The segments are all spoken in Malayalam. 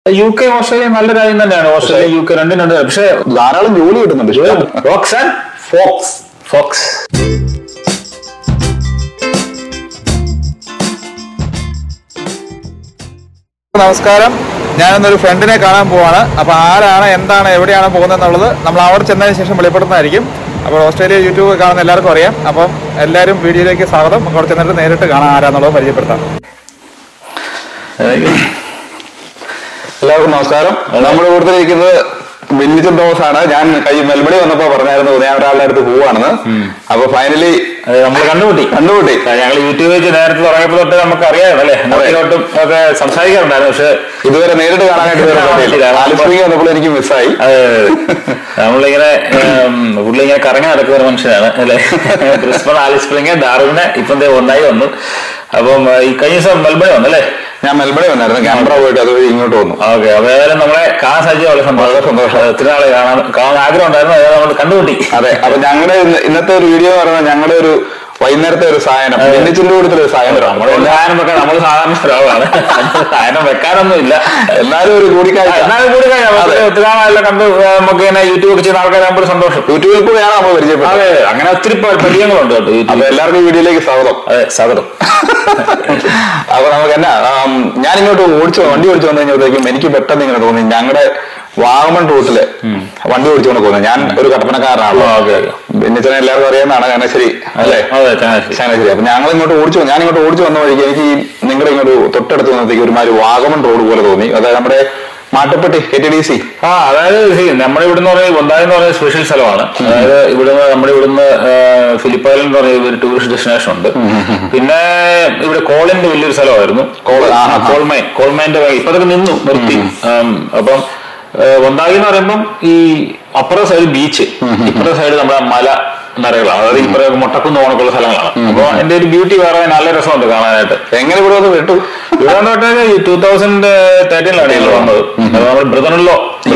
യു കെ ഓസ്ട്രേലിയ നല്ല രാജ്യം തന്നെയാണ് ഓസ്ട്രേലിയ യു കെ രണ്ടും രണ്ട് പക്ഷേ ധാരാളം ജോലി കിട്ടുന്നുണ്ട് ഇഷ്ടം. റോക്സ് ആൻഡ് ഫോക്സ് ഫോക്സ് നമസ്കാരം ഞാനിന്നൊരു ഫ്രണ്ടിനെ കാണാൻ പോവാണ് അപ്പോൾ ആരാണ് എന്താണ് എവിടെയാണ് പോകുന്നത് എന്നുള്ളത് നമ്മൾ അവിടെ ചെന്നതിന് ശേഷം വെളിപ്പെടുന്നതായിരിക്കും അപ്പോൾ ഓസ്ട്രേലിയ യൂട്യൂബ് കാണുന്ന എല്ലാവർക്കും അറിയാം അപ്പം എല്ലാവരും വീഡിയോയിലേക്ക് സ്വാഗതം നമുക്ക് അവിടെ ചെന്നിട്ട് നേരിട്ട് കാണാൻ ആരാന്നുള്ളത് പരിചയപ്പെടുത്താം എല്ലാവർക്കും നമസ്കാരം നമ്മുടെ കൂടുതൽ ഇരിക്കുന്നത് ബെന്നിച്ചൻ തോമസ് ആണ് ഞാൻ കൈ മെൽബണി വന്നപ്പോ പറഞ്ഞായിരുന്നു ഞാൻ ഒരാളുടെ അടുത്ത് പോവാണെന്ന് അപ്പൊ ഫൈനലി നമ്മൾ കണ്ടുമുട്ടി കണ്ടുകൂട്ടി ഞങ്ങൾ യൂട്യൂബ് വെച്ച് നേരത്തെ തുടങ്ങിയപ്പോൾ തൊട്ട് നമുക്ക് അറിയാമല്ലോ അല്ലേ നോട്ടിലോട്ടും ഒക്കെ സംസാരിക്കാറുണ്ടായിരുന്നു പക്ഷെ ഇതുവരെ നേരിട്ട് കാണാനായിട്ട് ഇതുവരെ പറ്റിയില്ല. ആലിസ്പ്രിംഗ് വന്നപ്പോൾ എനിക്ക് മിസ്സായി അത് നമ്മളിങ്ങനെ ഉം, പുള്ളി ഇങ്ങനെ കറങ്ങി നടക്കുന്ന ഒരു മനുഷ്യനാണ് അല്ലെ ക്രിസ്മൺ ആലിസ് സ്പ്രിങ് ഡാർവിന് ഇപ്പം ദേ ഒന്നായി വന്നു അപ്പം ഈ കഴിഞ്ഞ ദിവസം മെൽബണി വന്നു അല്ലേ ഞാൻ മെൽബണി വന്നായിരുന്നു ക്യാമറ പോയിട്ട് അതുവഴി ഇങ്ങോട്ട് വന്നു ഓക്കെ അപ്പൊ ഏതായാലും നമ്മളെ കാണാൻ സാധിച്ച വളരെ സന്തോഷം സന്തോഷം ഒത്തിരി നാളെ കാണാൻ കാണാൻ ആഗ്രഹം ഉണ്ടായിരുന്നു അതായത് നമ്മൾ കണ്ടുകൂട്ടി അതെ അപ്പൊ ഞങ്ങളുടെ ഇന്ന് ഇന്നത്തെ ഒരു വീഡിയോ എന്ന് പറയുന്നത് ഞങ്ങളുടെ ഒരു വൈകുന്നേരത്തെ ഒരു സായനം ബെന്നിച്ചിന്റെ കൂട്ടത്തിലെ ഒരു സായനം നമ്മുടെ സാധനം വെക്കാൻ നമ്മൾ സാധാരണ ഒരാളാണ് സാധനം വെക്കാനൊന്നും ഇല്ല എല്ലാരും ഒരു കൂടിക്കാഴ്ച എന്നാലും കൂടി കഴിഞ്ഞാൽ അതെ. ഒത്തിരി നാളെല്ലാം കണ്ട് ഏഹ്, നമുക്ക് ഇങ്ങനെ യൂട്യൂബ് ഒക്കെ ചെയ്യുന്ന ആൾക്കാരാകുമ്പോൾ ഒരു സന്തോഷം യൂട്യൂബിൽ കൂടെയാണ് നമ്മൾ പരിചയപ്പെട്ടത് അതെ അങ്ങനെ ഒത്തിരി പ- പരിചയങ്ങളുണ്ട് കേട്ടോ അപ്പൊ യൂട്യൂബിൽ എല്ലാവർക്കും ഈ വീഡിയോയിലേക്ക് സ്വാഗതം അതെ സ്വാഗതം അപ്പൊ നമുക്ക് എന്നാ ആം, ഞാൻ ഇങ്ങോട്ട് ഓടിച്ചു വണ്ടി ഓടിച്ചു വന്നു കഴിഞ്ഞപ്പോഴത്തേക്കും എനിക്ക് പെട്ടെന്ന് ഇങ്ങനെ തോന്നി ഞങ്ങളുടെ വാഗമൺ റൂട്ടില് വണ്ടി ഓടിച്ചുകൊണ്ട് പോകുന്നത് ഞാൻ ഒരു കട്ടപ്പനക്കാരനാണല്ലോ ഓക്കെ ഓക്കെ ബെന്നിച്ചനെ എല്ലാവർക്കും അറിയുന്നതാണ് ചങ്ങനാശ്ശേരി അല്ലേ അതെ ചങ്ങനാശ്ശേരി ചങ്ങനാശ്ശേരി അപ്പൊ ഞങ്ങൾ ഇങ്ങോട്ട് ഓടിച്ചു ഞാൻ ഇങ്ങോട്ട് ഓടിച്ചു വന്ന വഴിക്ക് എനിക്ക് ഈ നിങ്ങളുടെ ഇങ്ങോട്ട് തൊട്ടടുത്ത് വന്നത്തേക്ക് ഒരുമാതിരി വാഗമൺ റോഡ് പോലെ തോന്നി അതായത് നമ്മുടെ Mattupetty K T D C ആ അതായത് see, നമ്മുടെ ഇവിടുന്ന് പറഞ്ഞ ബൊന്തായി എന്ന് പറയുന്ന സ്പെഷ്യൽ സ്ഥലമാണ് അതായത് ഇവിടുന്ന് നമ്മുടെ ഇവിടുന്ന് ഫിലിപ്പ് ഐലൻഡ് എന്ന് പറയുന്ന ഒരു ടൂറിസ്റ്റ് ഡെസ്റ്റിനേഷൻ ഉണ്ട് പിന്നെ ഇവിടെ കോളിന്റെ വലിയൊരു സ്ഥലമായിരുന്നു കോൾ, ആ, ആ, ആ. കോൾമൈൻ കോൾമൈന്റെ ഇപ്പൊ അതൊക്കെ നിന്നു നിർത്തി ഉം, അപ്പം ബൊന്തായി എന്ന് പറയുമ്പം ഈ അപ്പുറ സൈഡ് ബീച്ച് ഇപ്പുറ സൈഡ് നമ്മുടെ മല നിറകളാണ് അതായത് ഇപ്പുറ മുട്ടക്കുന്ന് ഓണക്കുള്ള സ്ഥലങ്ങളാണ് അപ്പൊ എന്റെ ഒരു ബ്യൂട്ടി വേറെ നല്ല രസമുണ്ട് കാണാനായിട്ട് എങ്ങനെ ഇവിടെ വന്ന് വിട്ടു ഇവിടെ തൊട്ട് ടൂ തൗസൻഡ് തേർട്ടീനിലാണ് ഞങ്ങൾ വന്നത് അത് നമ്മൾ ബ്രദറിലോ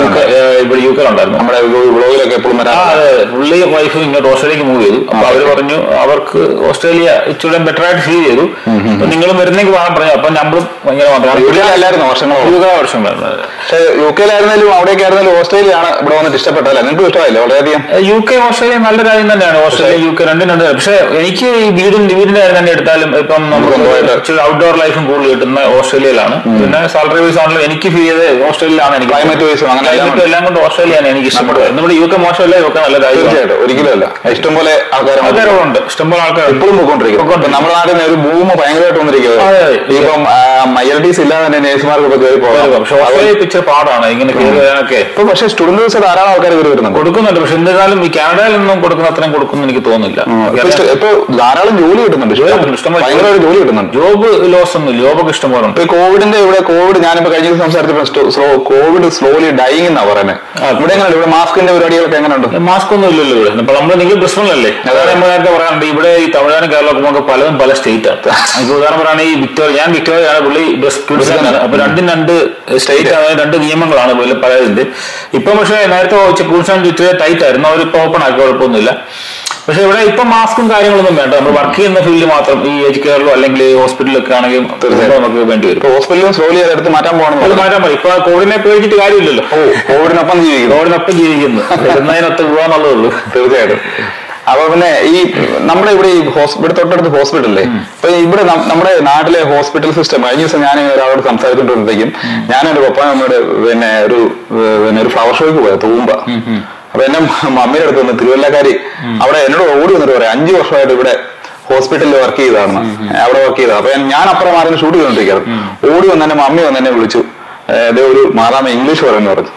ഇവിടെ യു കെ ഉണ്ടായിരുന്നു നമ്മുടെ വ്ളോഗിലൊക്കെ എപ്പോഴും ആ വരാൻ അതെ പുള്ളി വൈഫ് ഇങ്ങോട്ട് ഓസ്ട്രേലിയക്ക് മൂവ് ചെയ്തു അപ്പൊ അവര് പറഞ്ഞു അവർക്ക് ഓസ്ട്രേലിയ ഇച്ചിരി ബെറ്റർ ആയിട്ട് ഫീൽ ചെയ്തു അപ്പൊ നിങ്ങളും വരുന്നെങ്കിൽ വാങ്ങാൻ പറഞ്ഞു അപ്പൊ നമ്മളും ഭയങ്കര യു കെയിലല്ലായിരുന്നു വർഷങ്ങളോളം യുഗ വർഷം വരുന്നത് പക്ഷെ യു കെയിലായിരുന്നാലും അവിടേക്ക് ആയിരുന്നാലും ഓസ്ട്രേലിയ ആണ് ഇവിടെ വന്നിട്ട് ഇഷ്ടപ്പെട്ടല്ലേ നിങ്ങൾക്ക് ഇഷ്ടമായില്ലേ വളരെയധികം യു കെ ഓസ്ട്രേലിയ നല്ല രാജ്യം തന്നെയാണ് ഓസ്ട്രേലിയ യു കെ രണ്ടും രണ്ട് പക്ഷെ എനിക്ക് ഈ വീടിന്റെ വീടിന്റെ കാര്യം തന്നെ എടുത്താലും ഇപ്പം നമുക്ക് സ്വന്തമായിട്ട് ഇച്ചിരി ഔട്ട്ഡോർ ലൈഫും കൂടുതൽ കിട്ടുന്ന ഓസ്ട്രേലിയയിലാണ് പിന്നെ സാലറി വൈസ് ആണെങ്കിലും എനിക്ക് ഫീൽ ചെയ്ത് ഓസ്ട്രേലിയയിലാണ് എനിക്ക് ക്ലൈമറ്റ് വൈസും അങ്ങനെ എല്ലാം ക്ലൈമറ്റും എല്ലാം കൊണ്ട് ഓസ്ട്രേലിയയാണ് എനിക്ക് ഇഷ്ടപ്പെട്ടത് നമ്മുടെ യു കെ മോശമല്ല യു കെ നല്ല രാജ്യമാണ് തീർച്ചയായിട്ടും ഒരിക്കലും അല്ല ഇഷ്ടംപോലെ ആൾക്കാരാണ് ആൾക്കാരുണ്ട് ഇഷ്ടംപോലെ ആൾക്കാർ ഇപ്പോഴും പോയിക്കൊണ്ടിരിക്കുന്നത് ഇപ്പൊ നമ്മുടെ നാട്ടിൽ നിന്ന് ഒരു ഭൂമി ഭയങ്കരമായിട്ട് വന്നിരിക്കുന്നത് അതെ, അതെ. ഇപ്പം ഐ എൽ ടി സി ഇല്ലാതെ തന്നെ നേഴ്സുമാർക്ക് ഇപ്പൊ കയറി പോകാം പക്ഷെ ഓസ്ട്രേലിയ പിക്ചർ പാടാണ് ഇങ്ങനെ കയറി വരാനൊക്കെ ഇപ്പൊ പക്ഷെ സ്റ്റുഡന്റ് വിസ ധാരാളം ആൾക്കാർ കയറി വരുന്നുണ്ട് കൊടുക്കുന്നുണ്ട് പക്ഷെ എന്തായാലും ഈ കാനഡയിലൊന്നും കൊടുക്കുന്ന അത്രയും കൊടുക്കുന്നു എനിക്ക് തോന്നുന്നില്ല ഇപ്പൊ ഇഷ്ട- ഇപ്പൊ ധാരാളം ജോലി കിട്ടുന്നുണ്ട് ഇഷ്ടം- ഇഷ്ടംപോലെ ഭയങ്കരമായിട്ട് ജോലി കിട്ടുന്നുണ്ട് ജോബ് ലോസ് ഒന്നും ജോബൊക്കെ ഇഷ്ടംപോലെ ഉണ്ട് ഇപ്പൊ ഈ കോവിഡിന്റെ ഇവിടെ കോവിഡ് ഞാനിപ്പോ കഴിഞ്ഞ ദിവസം സംസാരിച്ചപ്പോ സ്ലോ കോവിഡ് സ്ലോലി ഡൈങ് എന്നാ പറയുന്നത് ഇവിടെ എങ്ങനെയുണ്ട് ഇവിടെ മാസ്കിന്റെ പരിപാടികളൊക്കെ എങ്ങനെയുണ്ട് മാസ്ക് ഒന്നും ഇല്ലല്ലോ ഇവിടെ ഇപ്പൊ നമ്മൾ നിങ്ങൾ ബ്രിസ്ബണിലല്ലേ അതാണ് നമ്മൾ നേരത്തെ പറയാറുണ്ട് ഇവിടെ ഈ തമിഴ്നാട് കേരളമൊക്കെ നമുക്ക് പലതും പല സ്റ്റേറ്റ് ആണ് ഇപ്പൊ ഉദാഹരണം പറയുകയാണെങ്കിൽ ഈ വിക്ടോറിയ ഞാൻ വിക്ടോറിയ ആണ് പുള്ളി ക്വിൻസ്ലാൻഡ് ആണ് അപ്പൊ രണ്ടും രണ്ട് സ്റ്റേറ്റ് ആണ് രണ്ട് നിയമങ്ങളാണ് പുള്ളി പലതിന്റെ ഇപ്പൊ പക്ഷേ നേരത്തെ ക്വിൻസ്ലാൻഡ് ഇച്ചിരി ടൈറ്റ് ആയിരുന്നു അവരിപ്പോ ഓപ്പൺ ആക്കി കുഴപ്പമൊന്നുമില്ല പക്ഷെ ഇവിടെ ഇപ്പൊ മാസ്കും കാര്യങ്ങളൊന്നും വേണ്ട നമ്മൾ വർക്ക് ചെയ്യുന്ന ഫീൽഡ് മാത്രം ഈ ഏജ് കെയറിലോ അല്ലെങ്കിൽ ഹോസ്പിറ്റലിലൊക്കെ ആണെങ്കിൽ നമുക്ക് വേണ്ടി വരും ഇപ്പൊ ഹോസ്പിറ്റലും സ്ലോലി അതെടുത്ത് മാറ്റാൻ പോകണം അത് മാറ്റാൻ മതി ഇപ്പൊ കോവിഡിനെ പേടിച്ചിട്ട് കാര്യമില്ലല്ലോ ഓ കോവിഡിനൊപ്പം ജീവിക്കുന്നു കോവിഡിനൊപ്പം ജീവിക്കുന്നു വരുന്നതിനൊത്ത് പോവാന്നുള്ളതേ ഉള്ളൂ തീർച്ചയായിട്ടും അപ്പൊ പിന്നെ ഈ നമ്മുടെ ഇവിടെ ഈ ഹോസ്- ഇവിടെ തൊട്ടടുത്ത് ഹോസ്പിറ്റലല്ലേ അപ്പൊ ഇവിടെ നം- നമ്മുടെ നാട്ടിലെ ഹോസ്പിറ്റൽ സിസ്റ്റം കഴിഞ്ഞ ദിവസം ഞാൻ ഇങ്ങനെ ഒരാളോട് സംസാരിച്ചുകൊണ്ടിരുന്നപ്പോഴത്തേക്കും ഞാൻ എന്റെ പപ്പ അമ്മയുടെ പിന്നെ ഒരു ഏഹ്, പിന്നെ ഒരു ഫ്ലവർ ഷോയ്ക്ക് പോയത് തൂമ്പ അപ്പൊ എന്നെ മമ്മിയുടെ അടുത്ത് വന്ന് തിരുവല്ലക്കാരി അവിടെ എന്നോട് ഓടി വന്നിട്ട് പറയാം അഞ്ചു വർഷമായിട്ട് ഇവിടെ ഹോസ്പിറ്റലിൽ വർക്ക് ചെയ്തതാണ് അവിടെ വർക്ക് ചെയ്തത് അപ്പൊ ഞാൻ- ഞാൻ അപ്പുറം മാറി ഷൂട്ട് ചെയ്തോണ്ടിരിക്കുകയാണ് ഓടി വന്ന് എന്നെ മമ്മി വന്ന് എന്നെ വിളിച്ചു ഏഹ്, ദേ ഒരു മാതാമ ഇംഗ്ലീഷ് പറയുന്നു പറഞ്ഞു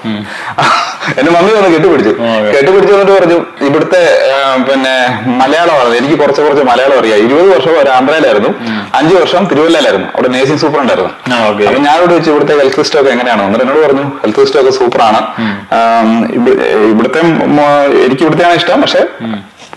എന്റെ മമ്മി വന്ന് കെട്ടിപ്പിടിച്ചു ഓക്കേ. കെട്ടിപ്പിടിച്ചു എന്നിട്ട് പറഞ്ഞു ഇവിടുത്തെ ആ, പിന്നെ മലയാളമാണ് എനിക്ക് കുറച്ച് കുറച്ച് മലയാളം അറിയാം ഇരുപത് വർഷം ഒരു ആന്ധ്രയിലായിരുന്നു അഞ്ചു വർഷം തിരുവല്ലയിലായിരുന്നു അവിടെ നേഴ്സിംഗ് സൂപ്പർ ഉണ്ടായിരുന്നു ആ, ഓക്കേ. അപ്പൊ ഞാനോട് ചോദിച്ചു ഇവിടുത്തെ ഹെൽത്ത് സിസ്റ്റം ഒക്കെ എങ്ങനെയാണ് എന്നിട്ട് എന്നോട് പറഞ്ഞു ഹെൽത്ത് സിസ്റ്റം ഒക്കെ സൂപ്പറാണ് ഇവിടുത്തെ മ- എനിക്ക് ഇവിടുത്തെയാണ് ഇഷ്ടം പക്ഷെ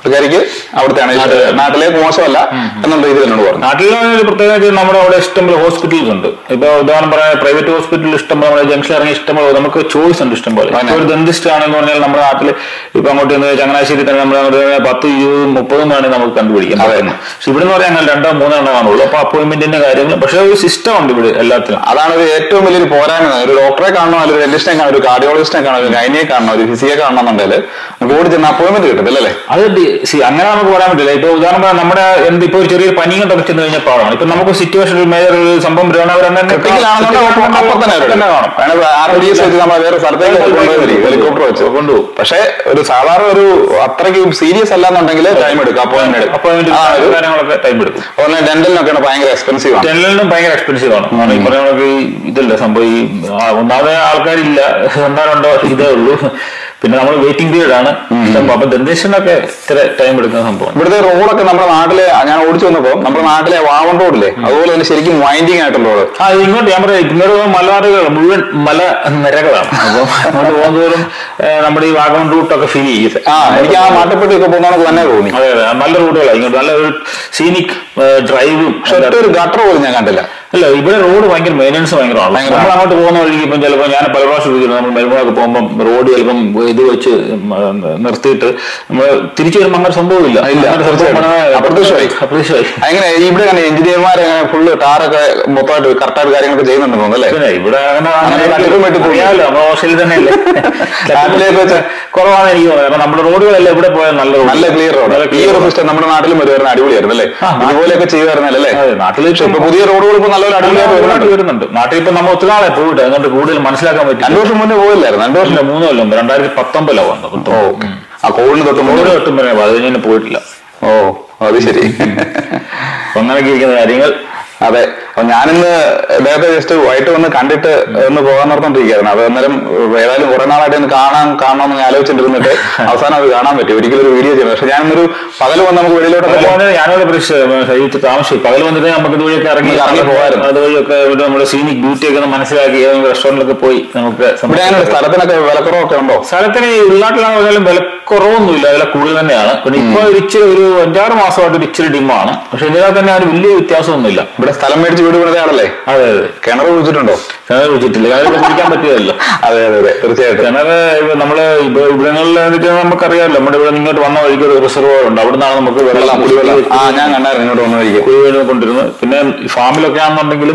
പുള്ളിക്കാരിക്ക് അവിടുത്തെയാണ് ഈ നാട്ടിലേക്ക് മോശമല്ല എന്നുള്ള രീതിയിൽ എന്നോട് പറഞ്ഞു നാട്ടിലെ ഒരു പ്രത്യേകത വെച്ചാൽ നമ്മുടെ അവിടെ ഇഷ്ടംപോലെ ഹോസ്പിറ്റൽസ് ഉണ്ട് ഇപ്പൊ ഉദാഹരണം പറയാൻ പ്രൈവറ്റ് ഹോസ്പിറ്റലിൽ ഇഷ്ടംപോലെ നമ്മുടെ ജംഗ്ഷൻ ഇറങ്ങി ഇഷ്ടംപോലെ നമുക്ക് ചോയ്സ് ഉണ്ട് ഇഷ്ടംപോലെ ഇപ്പൊ ഒരു ദന്തിസ്റ്റ് ആണെന്ന് പറഞ്ഞാൽ നമ്മുടെ നാട്ടിൽ ഇപ്പൊ അങ്ങോട്ട് ചെന്ന് ചങ്ങനാശ്ശേരി തന്നെ നമ്മൾ അങ്ങോട്ട് ചെന്ന് പത്ത് ഇരുപതും മുപ്പതും വേണമെങ്കിൽ നമുക്ക് കണ്ടുപിടിക്കാം പറ്റുന്നത്. പക്ഷെ ഇവിടെ എന്ന് പറഞ്ഞാൽ അങ്ങനെ രണ്ടോ മൂന്നോ എണ്ണം കാണുള്ളൂ അപ്പൊ അപ്പോയിന്റ്മെന്റിന്റെ കാര്യങ്ങൾ പക്ഷെ ഒരു സിസ്റ്റം ഉണ്ട് ഇവിടെ എല്ലാത്തിനും അതാണ് ഒരു ഏറ്റവും വലിയൊരു പോരായ്മ ഒരു ഡോക്ടറെ കാണണോ അല്ലെങ്കിൽ ഒരു ഡെന്റിസ്റ്റിനെ കാണണം ഒരു കാർഡിയോളജിസ്റ്റിനെ കാണണം ഒരു ഗൈനിയെ കാണണം ഒരു ഫിസിയെ കാണണമെന്നുണ്ടെങ്കിൽ നമുക്ക് ഓടി ചെന്ന് അപ്പോയിന്റ്മെന്റ് കിട്ടത്തില്ല അല്ലേ അത് ഡി- see, അങ്ങനെ നമുക്ക് പറയാൻ പറ്റില്ല ഇപ്പൊ ഉദാഹരണം പറയാം നമ്മുടെ എന്ത് ഇപ്പൊ ഒരു ചെറിയൊരു പനി കൊണ്ടൊക്കെ ചെന്ന് കഴിഞ്ഞാൽ പാടാണ് ഇപ്പൊ നമുക്ക് സിറ്റുവേഷൻ ഒരു മേജർ ഒരു സംഭവം ക്രിട്ടിക്കൽ ആണെന്നുണ്ടെങ്കിൽ അപ്പൊ തന്നെ തന്നെ കാണും കാരണം ആർ ഡി എസ് വെച്ച് നമ്മൾ വേറെ സ്ഥലത്തേക്ക് കൊണ്ടുപോയി ഹെലികോപ്റ്റർ വെച്ച് കൊണ്ടുപോകും പക്ഷെ ഒരു സാധാരണ ഒരു അത്രയ്ക്ക് സീരിയസ് അല്ലാന്നുണ്ടെങ്കിൽ ടൈം എടുക്കും അപ്പോയിന്റ്മെന്റ് എടുക്കും അപ്പോയിന്റ്മെന്റ് ആ ഒരു കാര്യങ്ങളൊക്കെ ടൈം എടുക്കും അതുപോലെ ഡെന്റലിനൊക്കെയാണ് ഭയങ്കര എക്സ്പെൻസീവ് ആണ് ജനറലിനും ഭയങ്കര എക്സ്പെൻസീവ് ആണ് കാരണം ഈ പറഞ്ഞ കണക്ക് ഈ ഇതല്ല സംഭവം ഈ ആ, ഒന്നാമതെ ആൾക്കാരില്ല ഒന്നോ രണ്ടോ ഇതേ ഉള്ളൂ പിന്നെ നമ്മൾ വെയിറ്റിംഗ് പീരീഡ് ആണ് സംഭവം അപ്പൊ ദന്തേശനൊക്കെ ഇത്ര ടൈം എടുക്കുന്ന സംഭവം ഇവിടുത്തെ റോഡൊക്കെ നമ്മുടെ നാട്ടിലെ ഞാൻ ഓടിച്ചു വന്നപ്പോ നമ്മുടെ നാട്ടിലെ വാവൺ റോഡില്ലേ അതുപോലെ തന്നെ ശരിക്കും വൈൻഡിങ് ആയിട്ടുള്ള റോഡ് ആ ഇത് ഇങ്ങോട്ട് ഞാൻ പറയാം ഇങ്ങോട്ട് പോകുന്ന മലനാടുകൾ മുഴുവൻ മല നിരകളാണ് അപ്പം അങ്ങോട്ട് പോകുന്നതോറും ഏഹ്, നമ്മുടെ ഈ വാഗമൺ റൂട്ടൊക്കെ ഫീൽ ചെയ്യും ആ എനിക്ക് ആ മാട്ടപ്പെട്ടിയൊക്കെ പോകുന്നതൊക്കെ തന്നെ തോന്നി അതെ അതെ നല്ല റൂട്ടുകളാണ് ഇങ്ങോട്ട് നല്ല ഒരു സീനിക് ഡ്രൈവും പക്ഷെ ഒറ്റ ഒരു ഗട്ടർ പോലും ഞാൻ കണ്ടില്ല അല്ല ഇവിടെ റോഡ് ഭയങ്കര മെയിൻ്റനൻസ് ഭയങ്കരമാണ് ഭയങ്കരമാണ്. നമ്മൾ അങ്ങോട്ട് പോകുന്ന വഴിക്ക് ഇപ്പം ചിലപ്പോൾ ഞാൻ പല പ്രാവശ്യം ചോദിക്കുന്നു നമ്മൾ മരുമൊക്കെ പോകുമ്പോൾ റോഡ് ചിലപ്പം ഇത് വെച്ച് ഉം, ആ, നിർത്തിയിട്ട് നമ്മൾ തിരിച്ചു വരുമ്പോൾ അങ്ങനെ സംഭവമില്ല ഇല്ല, അങ്ങനെ സംഭവം തീർച്ചയായും. വളരെ അപ്രത്യക്ഷമായി. അപ്രത്യക്ഷമായി അങ്ങനെ ഇവിടെ അങ്ങനെ എഞ്ചിനീയർമാർ അങ്ങനെ ഫുള്ള് ടാറൊക്കെ മൊത്തമായിട്ട് കറക്റ്റായിട്ട് കാര്യങ്ങളൊക്കെ ചെയ്യുന്നുണ്ടെന്ന് തോന്നുന്നു അല്ലേ പിന്നെ ഇവിടെ അങ്ങനെ അങ്ങനെ തട്ടിപ്പും വെട്ടിപ്പും അറിയാമല്ലോ നമ്മുടെ ഓസ്ട്രേലിയ തന്നെയല്ലേ നാട്ടിലേക്ക് വെച്ച് കുറവാണ് എനിക്ക് തോന്നുന്നത് കാരണം നമ്മുടെ റോഡുകളെല്ലാം ഇവിടെ പോയാൽ നല്ല road. നല്ല ക്ലിയർ റോഡ് നല്ല ഈ clear ഒരു road. സിസ്റ്റം നമ്മുടെ നാട്ടിലും വരുമായിരുന്നു അടിപൊളിയായിരുന്നു അല്ലേ ആ, നാട്ടിൽ- ഇതുപോലെയൊക്കെ ചെയ്യുമായിരുന്നല്ലേ അതെ നാട്ടിൽ പക്ഷെ ഇപ്പൊ പുതിയ റോഡുകൾ ഇപ്പൊ നല്ലൊരു അടിപൊളിയായിട്ട് വരുന്നുണ്ട് വരുന്നുണ്ട് നാട്ടിൽ ഇപ്പൊ നമ്മൾ ഒത്തിരി നാളെ പോയിട്ട് അതുകൊണ്ട് കൂടുതൽ മനസ്സിലാക്കാൻ രണ്ടു പറ്റില്ല വർഷം മുന്നേ പോയില്ലായിരുന്നു രണ്ടു വർഷം ഇല്ല, മൂന്ന് കൊല്ലം മുമ്പ് രണ്ടായിരത്തി പത്തൊമ്പതിലാണ് വന്നത് ഓ ആ കോവിഡിന് തൊട്ട് മുന്നേ കോവിഡ് തൊട്ടും വരെ അത് കഴിഞ്ഞ് പോയിട്ടില്ല ഓ അത് ശരി അപ്പൊ അങ്ങനെയൊക്കെ ഇരിക്കുന്ന കാര്യങ്ങൾ അതെ അപ്പൊ ഞാനിന്ന് ഇദ്ദേഹത്തെ ജസ്റ്റ് വൈകിട്ട് വന്ന് കണ്ടിട്ട് ഒന്ന് പോകാൻ നിർത്തോണ്ടിരിക്കുകയായിരുന്നു അത് അന്നേരം ഏതായാലും കുറെ നാളായിട്ട് ഒന്ന് കാണാൻ കാണണമെന്ന് ഞാൻ ആലോചിച്ചിട്ടിരുന്നിട്ട് അവസാനം അത് കാണാൻ പറ്റി ഒരിക്കലും ഒരു വീഡിയോ ചെയ്യണം പക്ഷെ ഞാനിന്നൊരു പകൽ വന്ന് നമുക്ക് വെളിയിലോട്ടൊക്കെ പകൽ പോകാം വന്നിട്ട് ഞാനിവിടെ പ്രതീക്ഷിച്ചത് താമസിച്ചു പകൽ വന്നിട്ട് നമുക്ക് ഇതുവഴിയൊക്കെ ഇറങ്ങി ഒന്ന് ഇറങ്ങി പോകാമായിരുന്നു. അതുവഴിയൊക്കെ ഇവിടെ നമ്മുടെ സീനിക് ബ്യൂട്ടി ഒക്കെ ഒന്ന് മനസ്സിലാക്കി ഏതെങ്കിലും റെസ്റ്റോറന്റിലൊക്കെ പോയി നമുക്ക് ഇവിടെ അങ്ങനെ സ്ഥലത്തിനൊക്കെ വിലക്കുറവൊക്കെ ഉണ്ടോ സ്ഥലത്തിന് ഈ ഉൾനാട്ടിലാണെന്ന് പറഞ്ഞാലും വിലക്കുറവൊന്നുമില്ല വില കൂടുതൽ തന്നെയാണ് പിന്നെ ഇപ്പൊ ഒരു ഇച്ചിരി ഒരു അഞ്ചാറ് മാസമായിട്ട് ഒരു ഇച്ചിരി ഡിമാണ് പക്ഷെ ഇതിനകത്ത് തന്നെ ഒരു വലിയ വ്യത്യാസമൊന്നുമില്ല ഇവിടെ സ്ഥലം മേടിച്ച് വീട് പണിത ആളല്ലേ അതെ അതെ കിണർ കുഴിച്ചിട്ടുണ്ടോ കിണർ കുടിച്ചിട്ടില്ല കിണർ കുടിക്കാൻ പറ്റുമല്ലോ അതെ അതെ അതെ തീർച്ചയായിട്ടും കിണർ ഇപ്പൊ നമ്മള് ഇപ്പൊ ഇവിടങ്ങളിൽ എന്നിട്ട് നമുക്കറിയാമല്ലോ നമ്മുടെ ഇവിടെ ഇങ്ങോട്ട് വന്ന വഴിക്ക് ഒരു റിസർവോയർ ഉണ്ട് അവിടെ നിന്നാണ് നമുക്ക് വെള്ളം വെള്ളം കുടിവെള്ളം ആ ഞാൻ കണ്ടായിരുന്നു ഇങ്ങോട്ട് വന്നു കഴിക്കും കുടിവെള്ളം കൊണ്ടിരുന്നത് പിന്നെ ഫാമിലൊക്കെ ആണെന്നുണ്ടെങ്കിലും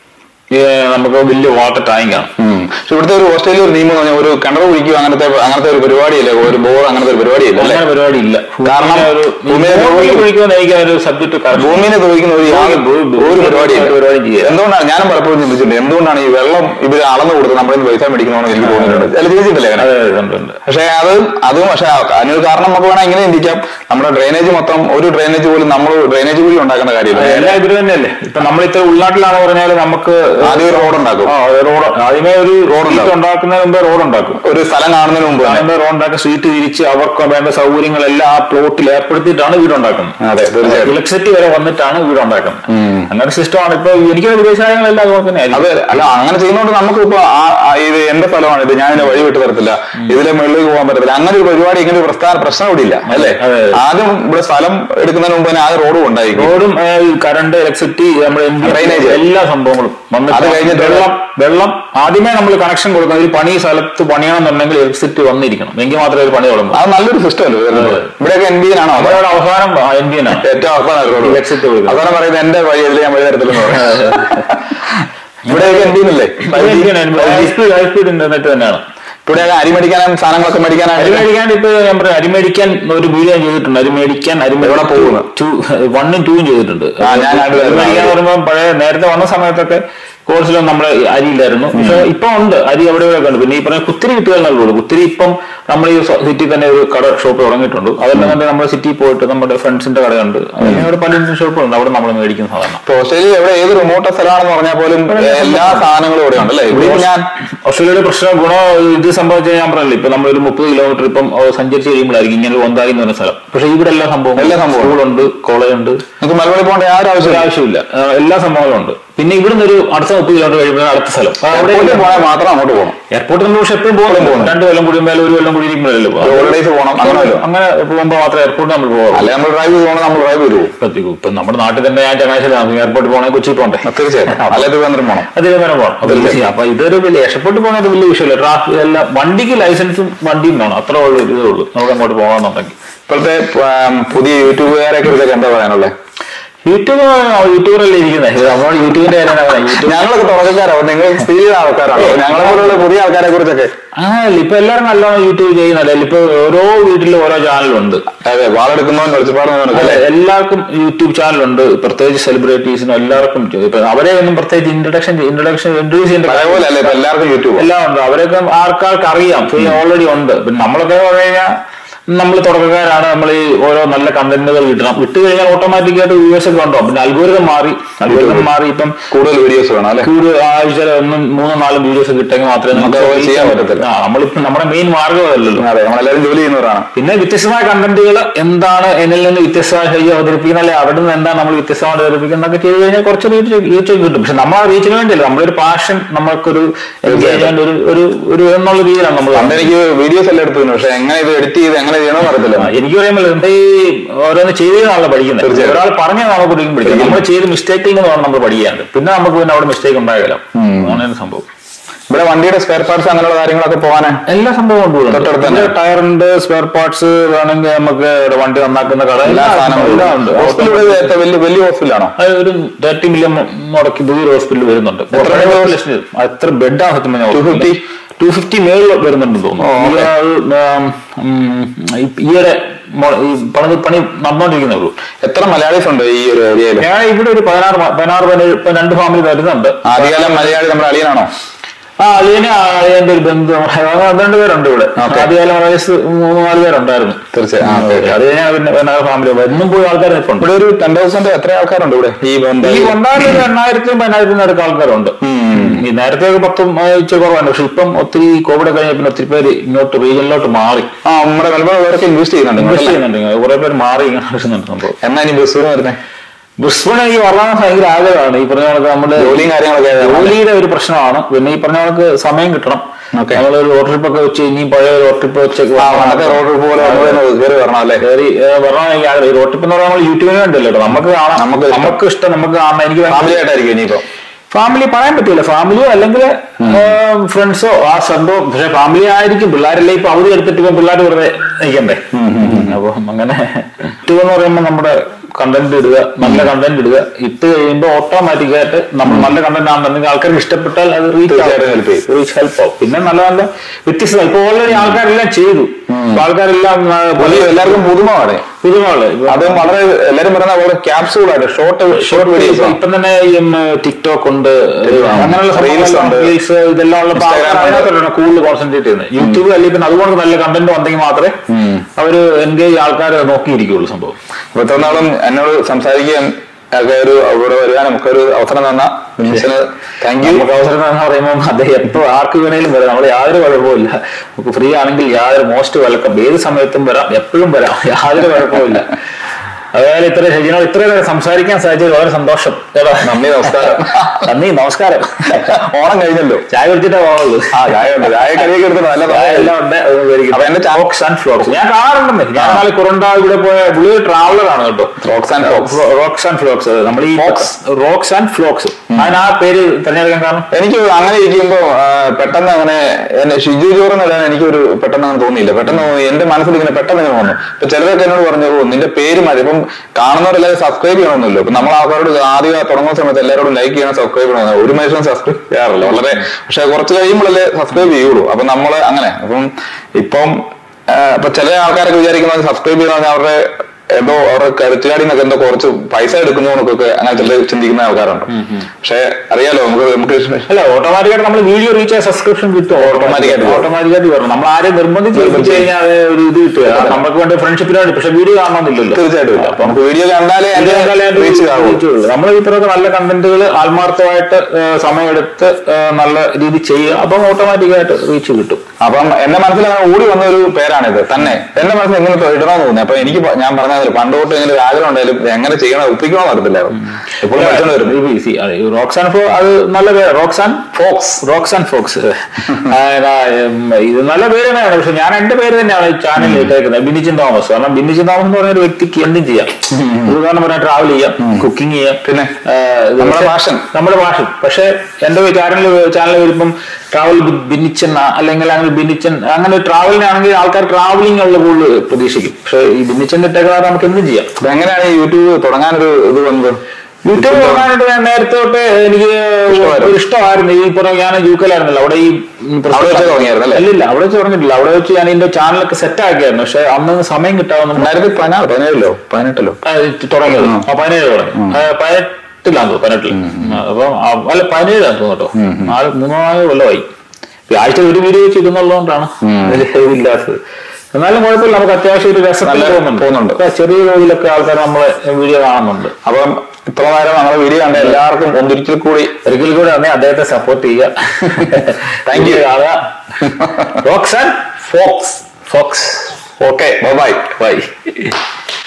ഏ, നമുക്ക് വലിയ വാട്ടർ ടാങ്കാണ് പക്ഷെ ഇവിടുത്തെ ഒരു ഓസ്ട്രേലിയ ഒരു നിയമം എന്ന് പറഞ്ഞാൽ ഒരു കിണർ കുഴിക്കുക അങ്ങനത്തെ അങ്ങനത്തെ ഒരു പരിപാടിയില്ല ഒരു ബോർ അങ്ങനത്തെ ഒരു പരിപാടിയില്ല അല്ലേ അങ്ങനെ പരിപാടി ഇല്ല കാരണം ഒരു ഭൂമിയെ ഭൂമിയിൽ കുഴിക്കുമെന്ന് എനിക്ക് ആ ഒരു സബ്ജക്ട് ഭൂമിനെ തോന്നിക്കുന്ന ഒരു യാതൊരു ഭൂ- ഭൂ- ഒരു പരിപാടിയില്ല ഒരു പരിപാടിയും ചെയ്യാം. എന്തുകൊണ്ടാണ് ഞാനും പലപ്പോഴും ചിന്തിച്ചിട്ടുണ്ട് എന്തുകൊണ്ടാണ് ഈ വെള്ളം ഇവർ അളന്നു കൊടുത്ത് നമ്മുടെ കയ്യിൽ നിന്ന് പൈസ മേടിക്കണമെന്ന് എനിക്ക് തോന്നിയിട്ടുണ്ട് അല്ല ചിന്തിച്ചിട്ടില്ലേ അങ്ങനെ അതെ അതെ ഉണ്ട്, ഉണ്ട്. പക്ഷെ അത് അതും പക്ഷെ അതിനൊരു കാരണം നമുക്ക് വേണം ഇങ്ങനെ ചിന്തിക്കാം നമ്മുടെ ഡ്രെയിനേജ് മൊത്തം ഒരു ഡ്രെയിനേജ് പോലും നമ്മൾ ഡ്രെയിനേജ് കൂടി ഉണ്ടാക്കേണ്ട കാര്യമില്ല എല്ലാം ഇവര് തന്നെയല്ലേ ഇപ്പൊ നമ്മൾ ഇത്ര ഉൾനാട്ടിലാണെന്ന് പറഞ്ഞാൽ നമുക്ക് ആദ്യം ഒരു റോഡ് ഉണ്ടാക്കും ആ റോഡ് ആദ്യമേ ഒരു റോഡ് ഉണ്ടാക്കും. ഉണ്ടാക്കുന്നതിന് മുമ്പേ റോഡ് ഉണ്ടാക്കും ഒരു സ്ഥലം കാണുന്നതിന് മുമ്പ് തന്നെ അതിന്റെ റോഡ് ഉണ്ടാക്കി സ്ട്രീറ്റ് തിരിച്ച് അവർക്ക് വേണ്ട സൗകര്യങ്ങളെല്ലാം ആ പ്ലോട്ടിൽ ഏർപ്പെടുത്തിയിട്ടാണ് വീട് ഉണ്ടാക്കുന്നത് അതെ തീർച്ചയായിട്ടും ഇലക്ട്രിസിറ്റി വരെ വന്നിട്ടാണ് വീട് ഉണ്ടാക്കുന്നത് അങ്ങനെ സിസ്റ്റമാണ് ഇപ്പൊ എനിക്ക് വിദേശ രാജ്യങ്ങളെല്ലാം അതുപോലെ തന്നെ ആയിരിക്കും അതെ അല്ല അങ്ങനെ ചെയ്യുന്നതുകൊണ്ട് നമുക്ക് ഇപ്പൊ ആ- ആ ഇത് എന്റെ സ്ഥലമാണ് ഇത് ഞാൻ ഇതിനെ വഴി വിട്ട് തരത്തില്ല ഇതിലെ മുകളിലേക്ക് പോകാൻ പറ്റത്തില്ല അങ്ങനെ ഒരു പരിപാടി ഇങ്ങനെ ഒരു പ്രസ്ഥാന പ്രശ്നം ഇവിടെ ഇല്ല അല്ലേ അതെ, അതെ. ആദ്യം ഇവിടെ സ്ഥലം എടുക്കുന്നതിന് മുമ്പ് തന്നെ ആദ്യം റോഡും ഉണ്ടായിരിക്കും റോഡും കറണ്ട് ഇലക്ട്രിസിറ്റി നമ്മുടെ Drainage. എല്ലാ സംഭവങ്ങളും വന്നിട്ട് അത് കഴിഞ്ഞിട്ട് വെള്ളം വെള്ളം ആദ്യമേ നമ്മൾ കണക്ഷൻ കൊടുക്കണം ഒരു പണി സ്ഥലത്ത് പണിയണമെന്നുണ്ടെങ്കിൽ ഇലക്ട്രിസിറ്റി വന്നിരിക്കണം എങ്കിൽ മാത്രമേ ഒരു പണി തുടങ്ങൂ അത് നല്ലൊരു സിസ്റ്റം അല്ലേ വരുന്നത് ഇവിടെയൊക്കെ എൻ ബി ആണോ അതോ അവരുടെ അവസാനം എൻ ബി ആണ് ഏറ്റവും അവസാനം റോഡ് Electricity കൊടുക്കുന്നത്. അവസാനം പറയുന്നത് എന്റെ വഴി അതിൽ ഞാൻ വഴി തരത്തില്ലെന്ന് പറയും ഇവിടെയൊക്കെ എൻ ബി അല്ലേ high speed high speed internet തന്നെയാണ് ഇവിടെയൊക്കെ അരി മേടിക്കാനും സാധനങ്ങളൊക്കെ അരി മേടിക്കാനായിട്ട് മേടിക്കാൻ ഇപ്പൊ ഞാൻ പറയാം അരി മേടിക്കാൻ ഒരു വീഡിയോ ഞാൻ ചെയ്തിട്ടുണ്ട് അരി മേടിക്കാൻ അരി എവിടെ പോകുന്നു? ടു വണ്ണും ടൂവും ചെയ്തിട്ടുണ്ട് ആ, ഞാൻ കണ്ടു. അരി മേടിക്കാൻ പറയുമ്പോൾ പഴയ നേരത്തെ വന്ന സമയത്തൊക്കെ കോഴ്സിലും നമ്മുടെ അരി ഇല്ലായിരുന്നു പക്ഷെ ഇപ്പൊ ഉണ്ട് അരി അവിടെ ഇവിടെ ഉണ്ട് പിന്നെ ഈ പറഞ്ഞ കുത്തിരി കിട്ടുക ഉള്ളൂ കുത്തിരി ഇപ്പം നമ്മൾ ഈ സിറ്റി തന്നെ ഒരു കട ഷോപ്പ് തുടങ്ങിയിട്ടുണ്ട് അതെല്ലാം തന്നെ നമ്മുടെ സിറ്റി പോയിട്ട് നമ്മുടെ ഫ്രണ്ട്സിന്റെ കടയുണ്ട് അങ്ങനെ അവിടെ പല ഷോപ്പുകളുണ്ട് അവിടെ നമ്മൾ മേടിക്കുന്ന സാധനം ഇപ്പൊ ഓസ്ട്രേലിയ എവിടെ ഏത് റിമോട്ട സ്ഥലമാണെന്ന് പറഞ്ഞാൽ പോലും എല്ലാ സാധനങ്ങളും ഇവിടെ ഉണ്ടല്ലേ ഇവിടെ ഇപ്പൊ ഞാൻ ഓസ്ട്രേലിയയുടെ പ്രശ്നം ഗുണം ഇത് സംഭവിച്ചാൽ ഞാൻ പറഞ്ഞില്ല ഇപ്പൊ നമ്മളൊരു മുപ്പത് കിലോമീറ്റർ ഇപ്പം ഏഹ്, സഞ്ചരിച്ച് കഴിയുമ്പോഴായിരിക്കും ഇങ്ങനെ ഒരു ഒന്നായി എന്ന് പറഞ്ഞ സ്ഥലം പക്ഷെ ഇവിടെ എല്ലാ സംഭവം എല്ലാ സംഭവവും. സ്കൂളുണ്ട് കോളേജ് ഉണ്ട് നിങ്ങൾക്ക് മലയാളി പോകേണ്ട യാതൊരു ആവശ്യമില്ല ആവശ്യമില്ല ഏഹ്, എല്ലാ സംഭവങ്ങളും ഉണ്ട് പിന്നെ ഇവിടുന്ന് ഒരു അടുത്ത മുപ്പത് കിലോമീറ്റർ കഴിയുമ്പോൾ അടുത്ത സ്ഥലം ആ, അവിടെ എയർപോർട്ടിൽ പോയാൽ മാത്രം അങ്ങോട്ട് പോകണം എയർപോർട്ടിൽ നമ്മൾ പക്ഷെ എപ്പോഴും പോകുന്നു രണ്ട് കൊല്ലം കൂടിയുമ്പോൾ ഒരു കൊല്ലം കൂടി ഇരിക്കുമ്പോഴല്ലോ ഹോളിഡേസ് പോകണം അങ്ങനെ വല്ലതും. അങ്ങനെ പോകുമ്പോൾ മാത്രമേ എയർപോർട്ടിൽ നമ്മൾ പോകാം അല്ലെ നമ്മൾ ഡ്രൈവ് ചെയ്ത് പോകണം നമ്മൾ ഡ്രൈവ് വരുമോ ഇപ്പൊ നമ്മുടെ നാട്ടിൽ തന്നെ ഞാൻ ചങ്ങനാശ്ശേരി എയർപോർട്ടിൽ പോകണേ കൊച്ചി പോകണ്ടേ തീർച്ചയായിട്ടും അല്ലെ തിരുവനന്തപുരം പോകണം അത് വരെ പോകണം അപ്പൊ ഇത് അപ്പൊ ഇതൊരു വലിയ എയർപോർട്ട് പോകുന്നത് വലിയ വിഷയമില്ല ട്രാഫിക് എല്ലാം വണ്ടിക്ക് ലൈസൻസും വണ്ടിയും വേണം അത്ര ഉള്ളൂ ഇതേ ഉള്ളൂ നമുക്ക് അങ്ങോട്ട് പോകാന്നുണ്ടെങ്കിൽ ഇപ്പോഴത്തെ ഉം, പുതിയ യൂട്യൂബുകാരെ കുറിച്ചൊക്കെ എന്താ പറയാനുള്ളത് യൂട്യൂബ് യൂട്യൂബറല്ലേ ഇരിക്കുന്നത് ഇത് നമ്മൾ യൂട്യൂബിന്റെ കാര്യം പറയാം യൂട്യൂബ് ഞങ്ങളൊക്കെ തുടക്കക്കാരാണ് നിങ്ങൾ സ്ഥിതി ആൾക്കാരാണ് ഞങ്ങളെ പോലുള്ള പുതിയ ആൾക്കാരെ കുറിച്ചൊക്കെ അങ്ങനെയല്ല ഇപ്പൊ എല്ലാവരും നല്ലോണം യൂട്യൂബ് ചെയ്യുന്നതല്ല ഇപ്പൊ ഓരോ വീട്ടിലും ഓരോ ചാനലുണ്ട് അതെ വാളെടുക്കുന്നവൻ വെളിച്ചപ്പാടുന്നവനൊക്കെ അല്ലെ എല്ലാവർക്കും യൂട്യൂബ് ചാനലുണ്ട് പ്രത്യേകിച്ച് സെലിബ്രിറ്റീസിനും എല്ലാവർക്കും ചെ- ഇപ്പൊ അവരെ ഒന്നും പ്രത്യേകിച്ച് ഇൻട്രഡക്ഷൻ ഇൻട്രഡക്ഷൻ ഇൻട്രൊഡ്യൂസ് ചെയ്യേണ്ട പഴയ പോലെ അല്ലേ ഇപ്പൊ എല്ലാവർക്കും യൂട്യൂബ് എല്ലാം ഉണ്ട് അവരൊക്കെ ആൾക്കാർക്ക് അറിയാം ഓൾറെഡി ഉണ്ട് പിന്നെ നമ്മളൊക്കെ പറഞ്ഞു കഴിഞ്ഞാൽ നമ്മൾ തുടക്കക്കാരാണ് നമ്മൾ ഈ ഓരോ നല്ല കണ്ടന്റുകൾ കിട്ടണം വിട്ട് കഴിഞ്ഞാൽ ഓട്ടോമാറ്റിക് ആയിട്ട് വ്യൂവേഴ്സ് ഒക്കെ ഉണ്ടോ പിന്നെ അൽഗോരിതം മാറി അൽഗോരിതം മാറി ഇപ്പം കൂടുതൽ വീഡിയോസ് വേണം അല്ലെ ഒരു ആഴ്ച ഒന്നും മൂന്നും നാലും വീഡിയോസ് കിട്ടെങ്കിൽ മാത്രമേ നമുക്ക് അത് ചെയ്യാൻ പറ്റത്തില്ല. ആ നമ്മളിപ്പോ നമ്മുടെ മെയിൻ മാർഗ്ഗം അതല്ലല്ലോ അതെ നമ്മളെല്ലാവരും ജോലി ചെയ്യുന്നവരാണ് പിന്നെ വ്യത്യസ്തമായ കണ്ടന്റുകൾ എന്താണ് എന്നിൽ നിന്ന് വ്യത്യസ്തമായ ശൈലി അവതരിപ്പിക്കുന്ന അല്ലെ അവിടെ നിന്ന് എന്താണ് നമ്മൾ വ്യത്യസ്തമായിട്ട് അവതരിപ്പിക്കുന്നത് എന്നൊക്കെ ചെയ്ത് കഴിഞ്ഞാൽ കുറച്ച് റീച്ച് റീച്ച് കിട്ടും പക്ഷെ നമ്മൾ ആ റീച്ചിന് വേണ്ടിയല്ല നമ്മളൊരു പാഷൻ നമ്മൾക്കൊരു എൻഗേജ്മെന്റ് ഒരു ഒരു ഒരു എന്നുള്ള രീതിയിലാണ് നമ്മൾ പണ്ട് എനിക്ക് വീഡിയോസ് എല്ലാം എടുത്തിരുന്നു പക്ഷെ എങ്ങനെ ഇത് എഡിറ്റ് ചെയ്ത് എങ്ങനെ ചെയ്യണമെന്ന് അറിയത്തില്ല എനിക്ക് പറയുമ്പോൾ ഈ ഓരോന്ന് ചെയ്തതാണല്ലോ പഠിക്കുന്നത് തീർച്ചയായും. ഒരാൾ പറഞ്ഞാൽ നമുക്ക് ഒരിക്കലും പഠിക്കാം നമ്മൾ ചെയ്ത് മിസ്റ്റേക്കിൽ നിന്ന് വേണം നമ്മൾ പഠിക്കാണ്ട് പിന്നെ നമുക്ക് പിന്നെ അവിടെ മിസ്റ്റേക്ക് ഉണ്ടാകില്ല അങ്ങനെ സംഭവം ഇവിടെ വണ്ടിയുടെ സ്പെയർ പാർട്സ് അങ്ങനെയുള്ള കാര്യങ്ങളൊക്കെ പോകാനേ എല്ലാ സംഭവവും തൊട്ടടുത്ത് തന്നെ. ടയറുണ്ട് സ്പെയർ പാർട്സ് വേണമെങ്കിൽ നമുക്ക് ഇവിടെ വണ്ടി നന്നാക്കുന്ന കട എല്ലാ സാധനങ്ങളും എല്ലാം ഉണ്ട് ഹോസ്പിറ്റൽ ഇവിടെ ഏറ്റവും വലിയ വലിയ ഹോസ്പിറ്റലാണോ അത് ഒരു തേർട്ടി മില്യൺ മുടക്കി പുതിയൊരു ഹോസ്പിറ്റൽ വരുന്നുണ്ട് എത്ര bed? ലക്ഷം എത്ര ബെഡാണ് സത്യം 250? ടു ഫിഫ്റ്റി മേളിൽ വരുന്നുണ്ടെന്ന് തോന്നുന്നു ഓ, okay. ഇത് ഉം, ഉം, ഈ- ഈയിടെ മൊ- ഈ പണി പണി നടന്നുകൊണ്ടിരിക്കുന്നേ ഉള്ളൂ എത്ര മലയാളീസ് ഉണ്ട് ഈ ഒരു ഏരിയയിൽ ഞാൻ ഇവിടെ ഒരു പതിനാറ് മ- പതിനാറ് പതിനേഴ് ഇപ്പൊ രണ്ട് ഫാമിലി വരുന്നുണ്ട് ആദ്യകാലം മലയാളി നമ്മുടെ അളിയനാണോ ആ അളിയന് അളിയന്റെ ഒരു ബന്ധു രണ്ട് പേരുണ്ട് ഇവിടെ Okay. ആദ്യകാലം വയസ്സ് മൂന്ന് നാല് പേരുണ്ടായിരുന്നു തീർച്ചയായും ആ, okay, okay. അത് കഴിഞ്ഞാൽ പിന്നെ പതിനാറ് ഫാമിലി എന്നും പോയി ആൾക്കാർ നിൽപ്പുണ്ട് ഇവിടെ ഒരു ടെൻ തൗസൻഡ് എത്ര ആൾക്കാരുണ്ട് ഇവിടെ ഈ ബന്ധ- ഈ ഉണ്ടാകുന്ന ഒരു എണ്ണായിരത്തിനും പതിനായിരത്തിനും അടുക്ക ആൾക്കാരുണ്ട് ഈ നേരത്തെ ഒക്കെ പത്തും ആ, ഇച്ചിരി കുറവാണ് പക്ഷെ ഇപ്പം ഒത്തിരി കോവിഡ് കഴിഞ്ഞ പിന്നെ ഒത്തിരി പേര് ഇങ്ങോട്ട് റീജിയനിലോട്ട് മാറി ആ നമ്മുടെ മെൽബൺ ഉള്ളവരൊക്കെ ഇൻവെസ്റ്റ് ചെയ്യുന്നുണ്ട് ഇൻവെസ്റ്റ് ഇങ്ങോട്ടല്ലേ? ചെയ്യുന്നുണ്ട് കുറെ പേര് മാറി ഇങ്ങനെ വരുന്നുണ്ട് സംഭവം എന്നാ ഇനി ബസ് വരുന്നത് ബ്രിസ്ബൺ ഈ വരാൻ ഭയങ്കര ആഗ്രഹമാണ് ഈ പറഞ്ഞ കണക്ക് നമ്മുടെ ജോലിയും കാര്യങ്ങളൊക്കെ ആയതാണ്. ജോലിയുടെ ഒരു പ്രശ്നമാണ് പിന്നെ ഈ പറഞ്ഞ കണക്ക് സമയം കിട്ടണം Okay. നമ്മളൊരു റോഡ് ട്രിപ്പ് ഒക്കെ വെച്ച് ഇനിയും പഴയ റോഡ് ട്രിപ്പ് വെച്ച് ആ പണ്ടത്തെ റോഡ് പോലെ നമ്മൾ തന്നെ കയറി വരണം അല്ലേ കയറി വരണമെങ്കിൽ ആഗ്രഹം ഈ റോഡ് ട്രിപ്പ് എന്ന് പറഞ്ഞാൽ നമ്മൾ യൂട്യൂബിന് വേണ്ടിയല്ലോ കേട്ടോ നമുക്ക് കാണാം നമുക്ക് ഇഷ്ടം. നമുക്ക് ഇഷ്ടം നമുക്ക് കാണാം എനിക്ക് ഭയങ്കര ഫാമിലി ആയിട്ടായിരിക്കും ഇനിയിപ്പോ ഫാമിലി പറയാൻ പറ്റില്ല ഫാമിലിയോ അല്ലെങ്കിൽ ഫ്രണ്ട്സോ ആ സ്വന്തോ പക്ഷെ ഫാമിലി ആയിരിക്കും പിള്ളേരെല്ലാം ഇപ്പൊ അവധി എടുത്തിട്ട് ഇപ്പൊ പിള്ളേർ വെറുതെ നിൽക്കണ്ടേ അപ്പൊ അങ്ങനെ യൂട്യൂബ് എന്ന് പറയുമ്പോൾ നമ്മുടെ കണ്ടന്റ് ഇടുക നല്ല കണ്ടന്റ് ഇടുക ഇട്ട് കഴിയുമ്പോൾ ഓട്ടോമാറ്റിക് ആയിട്ട് നമ്മൾ നല്ല കണ്ടന്റ് ആണെന്നുണ്ടെങ്കിൽ ആൾക്കാർക്ക് ഇഷ്ടപ്പെട്ടാൽ അത് റീച്ച് തീർച്ചയായിട്ടും help ചെയ്യും. റീച്ച് ഹെൽപ്പ് ആവും പിന്നെ നല്ല നല്ല വ്യത്യസ്തത ഇപ്പൊ ഓൾറെഡി ആൾക്കാരെല്ലാം ചെയ്തു ഇപ്പൊ ആൾക്കാരെല്ലാം ആ, പുതിയ എല്ലാവർക്കും പുതുമമാണ് പുതുമകള് ഇപ്പൊ അത് വളരെ എല്ലാരും പറയുന്ന പോലെ ക്യാപ്സൂൾ ആയിട്ട് ഷോർട്ട് ഷോർട്ട് വീഡിയോസ് ഇപ്പൊ ഇപ്പം തന്നെ ഈ ഉം, ടിക്ടോക്ക് ഉണ്ട് അങ്ങനെയുള്ള Reels ഉണ്ട്. റീൽസ് ഇതെല്ലാം ഉള്ള Instagram ഉണ്ട്. അതിനകത്തോട്ടാണ് കൂടുതൽ കോൺസെൻട്രേറ്റ് ചെയ്യുന്നത് യൂട്യൂബ് അല്ലെങ്കിൽ പിന്നെ അതുകൊണ്ട് നല്ല കണ്ടന്റ് വന്നെങ്കിൽ മാത്രമേ അവര് എൻഗേജ് ആൾക്കാരെ നോക്കിയിരിക്കുള്ളൂ സംഭവം അപ്പൊ ഇത്ര നാളും എന്നോട് സംസാരിക്കാൻ ഒക്കെ ഒരു ഇവിടെ വരാൻ നമുക്ക് ഒരു അവസരം തന്ന നിമിഷന് താങ്ക് യു നമുക്ക് അവസരം എന്ന് പറയുമ്പോൾ അദ്ദേഹം എപ്പോ ആർക്ക് വേണേലും വരാം നമ്മൾ യാതൊരു കുഴപ്പമില്ല നമുക്ക് ഫ്രീ ആണെങ്കിൽ യാതൊരു മോസ്റ്റ് വെൽക്കം ഏത് സമയത്തും വരാം എപ്പോഴും വരാം യാതൊരു കുഴപ്പമില്ല അതായത് ഇത്ര ശരിയാണ് ഇത്ര നേരം സംസാരിക്കാൻ സാധിച്ചത് വളരെ സന്തോഷം കേട്ടോ നന്ദി നമസ്കാരം നന്ദി നമസ്കാരം ഓണം കഴിഞ്ഞല്ലോ ചായ കുടിച്ചിട്ടേ പോകുള്ളൂ ആ ചായ ഉണ്ട് ചായ കറിയൊക്കെ എടുത്തിട്ട് നല്ല ചായ ചായ എല്ലാം ഉണ്ട് അത് ഉപയോഗിക്കും. അപ്പൊ എന്റെ ചാ- Rocks and Flocks. ഞാൻ കാണാറുണ്ടെന്ന് ഞാൻ നാളെ കുറണ്ട ഇവിടെ പോയ പുള്ളി ട്രാവലർ ആണ് കേട്ടോ Rocks and Fox Rocks and Flox നമ്മൾ ഈ Fox. റോക്സ് ആൻഡ് ഫ്ലോക്സ് അതിന് ആ പേര് തിരഞ്ഞെടുക്കാൻ കാരണം എനിക്ക് അങ്ങനെ ഇരിക്കുമ്പോ ആ, പെട്ടെന്ന് അങ്ങനെ എന്നെ ഷിജു ചോറെന്ന് ഇടാൻ എനിക്കൊരു പെട്ടെന്ന് അങ്ങനെ തോന്നിയില്ല പെട്ടെന്ന് തോന്നി എന്റെ മനസ്സിൽ ഇങ്ങനെ പെട്ടെന്ന് ഇങ്ങനെ വന്നു ഇപ്പൊ ചിലരൊക്കെ എന്നോട് പറഞ്ഞു "ഓ, നിന്റെ പേര് മതി ഇപ്പം കാണുന്നവരെല്ലാവരും സബ്സ്ക്രൈബ് ചെയ്യണമെന്നല്ലോ ഇപ്പൊ നമ്മൾ ആൾക്കാരോട് ആദ്യം തുടങ്ങുന്ന സമയത്ത് എല്ലാവരോടും ലൈക്ക് ചെയ്യണം സബ്സ്ക്രൈബ് ചെയ്യണം ഒരു മനുഷ്യനും സബ്സ്ക്രൈബ് ചെയ്യാറില്ല വളരെ പക്ഷെ കുറച്ച് കഴിയുമ്പോഴല്ലേ സബ്സ്ക്രൈബ് ചെയ്യുള്ളൂ അപ്പൊ നമ്മള് അങ്ങനെ അപ്പം ഇപ്പം ആ, ഇപ്പൊ ചില ആൾക്കാരൊക്കെ വിചാരിക്കുന്നത് സബ്സ്ക്രൈബ് ചെയ്യണമെന്ന് അവരുടെ എന്തോ അവരുടെ കരുത്തുകാടി നിന്നൊക്കെ എന്തോ കുറച്ച് പൈസ എടുക്കുന്നു എന്നൊക്കെ അങ്ങനെ ചിലർ ചിന്തിക്കുന്ന ആൾക്കാരുണ്ട് പക്ഷെ അറിയാലോ നമുക്ക് നമുക്ക് അല്ല ഓട്ടോമാറ്റിക്കായിട്ട് നമ്മൾ വീഡിയോ റീച്ച് ആയ സബ്സ്ക്രിപ്ഷൻ കിട്ടും Automatic ആയിട്ട് വരും. ഓട്ടോമാറ്റിക്കായിട്ട് വരണം നമ്മൾ ആരെയും നിർബന്ധിച്ച് നിർബന്ധിച്ച് കഴിഞ്ഞാൽ അത് ഒരു ഇത് കിട്ടുക നമുക്ക് വേണ്ട ഫ്രണ്ട്ഷിപ്പിന് വേണ്ടി പക്ഷെ വീഡിയോ കാണണമെന്നില്ലല്ലോ തീർച്ചയായിട്ടും ഇല്ല അപ്പൊ നമുക്ക് വീഡിയോ കണ്ടാലേ അതിന്റെ റീച്ച് കാണുള്ളൂ നമ്മൾ ഇത്തരത്തിൽ നല്ല കണ്ടന്റുകൾ ആത്മാർത്ഥമായിട്ട് ആ, സമയമെടുത്ത് ആ, നല്ല രീതി ചെയ്യുക അപ്പം ഓട്ടോമാറ്റിക്കായിട്ട് റീച്ച് കിട്ടും അപ്പം എന്റെ മനസ്സിൽ അങ്ങനെ ഓടി വന്ന ഒരു പേരാണിത് തന്നെ എന്റെ മനസ്സിൽ എങ്ങനെ ഇടണമെന്ന് തോന്നി അപ്പൊ എനിക്ക് പ- ഞാൻ പറഞ്ഞ അറിയില്ല പണ്ട് തൊട്ട് ഇങ്ങനെ ഒരു ആഗ്രഹം ഉണ്ടായാലും എങ്ങനെ ചെയ്യണം ഒപ്പിക്കണമെന്ന് അറിയത്തില്ല എപ്പോഴും പഠിച്ചോണ്ട് വരും ഇത് easy. അതെ, ഈ റോക്സാൻ ഫോ അത് നല്ല പേര് റോക്സാൻ ഫോക്സ് റോക്സാൻ ഫോക്സ് ആ, ആ, ഉം, ഇത് നല്ല പേര് തന്നെയാണ് പക്ഷെ ഞാൻ എന്റെ പേര് തന്നെയാണ് ഈ ചാനലിൽ ഇട്ടേക്കുന്നത് ബിനിച്ചിൻ തോമസ് കാരണം ബിനിച്ചിൻ തോമസ് എന്ന് പറയുന്ന ഒരു വ്യക്തിക്ക് എന്തും ചെയ്യാം ഉദാഹരണം പറഞ്ഞാൽ ട്രാവൽ ചെയ്യാം കുക്കിംഗ് ചെയ്യാം പിന്നെ? ആ, ഇത് നമ്മുടെ പക്ഷേ- passion. നമ്മുടെ ഭാഷ പക്ഷെ എന്റെ ചാനൽ ചാനൽ വരുമ്പം ട്രാവൽ ബിന്നിച്ചൻ അല്ലെങ്കിൽ അങ്ങനെ ബിന്നിച്ചൻ അങ്ങനെ ട്രാവലിനാണെങ്കിൽ ആൾക്കാർ ട്രാവലിംഗ് ഉള്ള കൂടുതൽ പ്രതീക്ഷിക്കും പക്ഷെ ഈ ബിന്നിച്ചൻ ഇട്ടേക്കാതെ നമുക്ക് എന്തും ചെയ്യാം അപ്പൊ എങ്ങനെയാണ് ഈ യൂട്യൂബ് തുടങ്ങാനൊരു ഇത് വന്നത് യൂട്യൂബ് തുടങ്ങാനായിട്ട് ഞാൻ നേരത്തെ തൊട്ട് എനിക്ക് ഇഷ്ടമായിരുന്നു. ഒരു ഇഷ്ടമായിരുന്നു ഈ പറഞ്ഞ ഞാൻ യു കെയിലായിരുന്നല്ലോ അവിടെ ഈ അവിടെ വെച്ച് തുടങ്ങിയായിരുന്നു അല്ലേ? അല്ലില്ല അവിടെ വെച്ച് തുടങ്ങിയിട്ടില്ല അവിടെ വെച്ച് ഞാൻ ഇതിന്റെ ചാനലൊക്കെ സെറ്റ് ആക്കിയായിരുന്നു പക്ഷെ അന്ന് സമയം കിട്ടാവുന്ന രണ്ടായിരത്തി പതിനാറ് പതിനേഴിലോ പതിനെട്ടിലോ തുടങ്ങിയത് ആ പതിനേഴ് തുടങ്ങി ആ, പതിനെട്ടിലാന്ന് തോന്നുന്നു പതിനെട്ടിൽ അപ്പം ആ, അല്ല പതിനേഴാന്ന് തോന്നുന്നു കേട്ടോ നാല് മൂന്നോ നാല് കൊല്ലമായി ഈ ആഴ്ച ഒരു വീഡിയോ വെച്ച് ഇടുന്നുള്ളതുകൊണ്ടാണ് ഇല്ലാത്തത് എന്നാലും കുഴപ്പമില്ല നമുക്ക് അത്യാവശ്യം ഒരു രസം നല്ല പോകുന്നുണ്ട്. ചെറിയ തോതിലൊക്കെ ആൾക്കാർ നമ്മളെ വീഡിയോ കാണുന്നുണ്ട് അപ്പം ഇത്ര നേരം നമ്മുടെ വീഡിയോ കണ്ട എല്ലാവർക്കും ഒന്നിരിക്കൽ കൂടി ഒരിക്കൽ കൂടെ തന്നെ അദ്ദേഹത്തെ സപ്പോർട്ട് ചെയ്യുക Thank you. Rocks and Fox Fox okay bye by